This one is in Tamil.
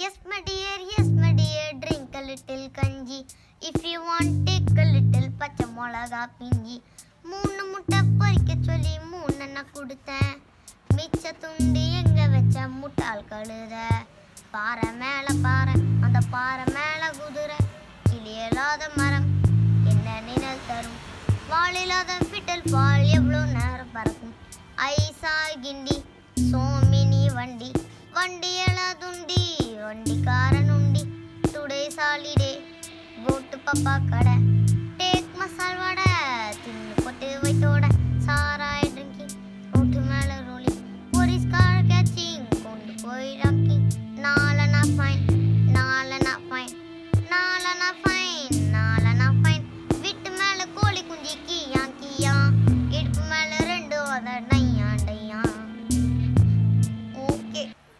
Yes, my dear, yes, my dear, drink a little kanji. If you want, take a little பச்சை மிளகா பிஞ்சி மூணு முட்டை பொரிக்க சொல்லி மூணு நான் கொடுத்தேன் மிச்ச துண்டு எங்க வச்ச முட்டாள் கழுத பாறை மேல பாறை அந்த பாறை மேல குதிரை கிளியலாத மரம் என்ன நிழல் தரும் வாழில்லாத விட்டல் பால் எவ்வளோ நேரம் பறக்கும் ஐசா கிண்டி சோமினி வண்டி வண்டி துண்டி வண்டிக்காரன் உண்டி டுடே சாலிடே கோட்டு பப்பா கடை டேக் மசால் வடை தின்னு போட்டு வைத்தோட சாராய் ட்ரிங்கிங் ரோட்டு மேல ரோலிங் போலீஸ் கார் கேச்சிங் கொண்டு போய் ராக்கிங் நாலனா ஃபைன்